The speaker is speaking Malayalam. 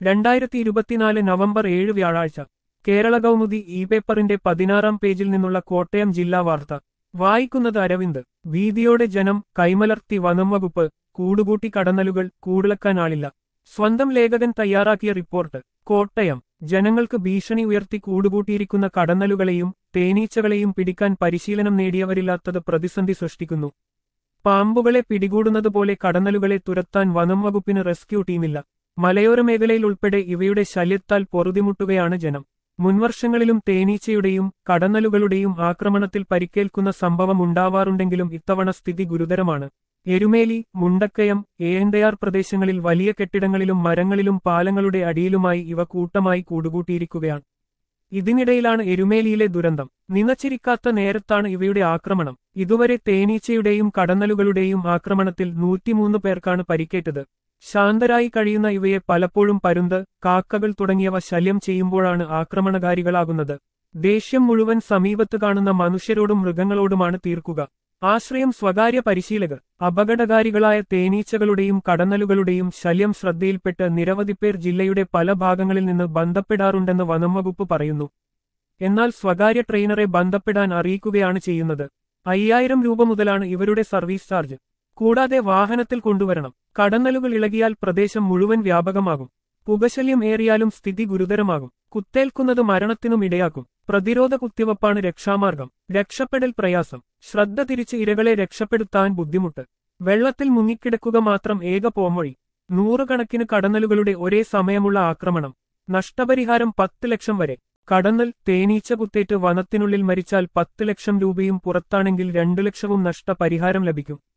രണ്ടായിരത്തി ഇരുപത്തിനാല് നവംബർ ഏഴ് വ്യാഴാഴ്ച കേരള കൗമുദി ഇ പേപ്പറിന്റെ പതിനാറാം പേജിൽ നിന്നുള്ള കോട്ടയം ജില്ലാ വാർത്ത വായിക്കുന്നത് അരവിന്ദ് ഭീതിയോടെ ജനം കൈമലർത്തി വനം വകുപ്പ് കൂടുകൂട്ടി കടന്നലുകൾ കൂടിളക്കാനാളില്ല സ്വന്തം ലേഖകൻ തയ്യാറാക്കിയ റിപ്പോർട്ട് കോട്ടയം ജനങ്ങൾക്ക് ഭീഷണി ഉയർത്തി കൂടുകൂട്ടിയിരിക്കുന്ന കടന്നലുകളെയും തേനീച്ചകളെയും പിടിക്കാൻ പരിശീലനം നേടിയവരില്ലാത്തത് പ്രതിസന്ധി സൃഷ്ടിക്കുന്നു പാമ്പുകളെ പിടികൂടുന്നതുപോലെ കടന്നലുകളെ തുരത്താൻ വനം വകുപ്പിന് റെസ്ക്യൂ ടീമില്ല മലയോര മേഖലയിൽ ഉൾപ്പെടെ ഇവയുടെ ശല്യത്താൽ പൊറുതിമുട്ടുകയാണ് ജനം മുൻവർഷങ്ങളിലും തേനീച്ചയുടെയും കടന്നലുകളുടെയും ആക്രമണത്തിൽ പരിക്കേൽക്കുന്ന സംഭവം ഉണ്ടാവാറുണ്ടെങ്കിലും ഇത്തവണ സ്ഥിതി ഗുരുതരമാണ് എരുമേലി മുണ്ടക്കയം ഏന്തയാർ പ്രദേശങ്ങളിൽ വലിയ കെട്ടിടങ്ങളിലും മരങ്ങളിലും പാലങ്ങളുടെ അടിയിലുമായി ഇവ കൂട്ടമായി കൂടുകൂട്ടിയിരിക്കുകയാണ് ഇതിനിടയിലാണ് എരുമേലിയിലെ ദുരന്തം നിനച്ചിരിക്കാത്ത നേരത്താണ് ഇവയുടെ ആക്രമണം ഇതുവരെ തേനീച്ചയുടെയും കടന്നലുകളുടെയും ആക്രമണത്തിൽ നൂറ്റിമൂന്ന് പേർക്കാണ് പരിക്കേറ്റത് ശാന്തരായി കഴിയുന്ന ഇവയെ പലപ്പോഴും പരുന്ത് കാക്കകൾ തുടങ്ങിയവ ശല്യം ചെയ്യുമ്പോഴാണ് ആക്രമണകാരികളാകുന്നത് ദേഷ്യം മുഴുവൻ സമീപത്ത് കാണുന്ന മനുഷ്യരോടും മൃഗങ്ങളോടുമാണ് തീർക്കുക ആശ്രയം സ്വകാര്യ പരിശീലകർ അപകടകാരികളായ തേനീച്ചകളുടെയും കടന്നലുകളുടെയും ശല്യം ശ്രദ്ധയിൽപ്പെട്ട് നിരവധി പേർ ജില്ലയുടെ പല ഭാഗങ്ങളിൽ നിന്ന് ബന്ധപ്പെടാറുണ്ടെന്ന് വനംവകുപ്പ് പറയുന്നു എന്നാൽ സ്വകാര്യ ട്രെയിനറെ ബന്ധപ്പെടാൻ അറിയിക്കുകയാണ് ചെയ്യുന്നത് അയ്യായിരം രൂപ മുതലാണ് ഇവരുടെ സർവീസ് ചാർജ് കൂടാതെ വാഹനത്തിൽ കൊണ്ടുവരണം കടന്നലുകൾ ഇളകിയാൽ പ്രദേശം മുഴുവൻ വ്യാപകമാകും പുകശല്യം ഏറിയാലും സ്ഥിതി ഗുരുതരമാകും കുത്തേൽക്കുന്നത് മരണത്തിനും ഇടയാക്കും പ്രതിരോധ കുത്തിവപ്പാണ് രക്ഷാമാർഗം രക്ഷപ്പെടൽ പ്രയാസം ശ്രദ്ധ തിരിച്ച് ഇരകളെ രക്ഷപ്പെടുത്താൻ ബുദ്ധിമുട്ട് വെള്ളത്തിൽ മുങ്ങിക്കിടക്കുക മാത്രം ഏക പോംവഴി നൂറുകണക്കിന് കടന്നലുകളുടെ ഒരേ സമയമുള്ള ആക്രമണം നഷ്ടപരിഹാരം പത്ത് ലക്ഷം വരെ കടന്നൽ തേനീച്ച കുത്തേറ്റ് വനത്തിനുള്ളിൽ മരിച്ചാൽ പത്ത് ലക്ഷം രൂപയും പുറത്താണെങ്കിൽ രണ്ടു ലക്ഷവും നഷ്ടപരിഹാരം ലഭിക്കും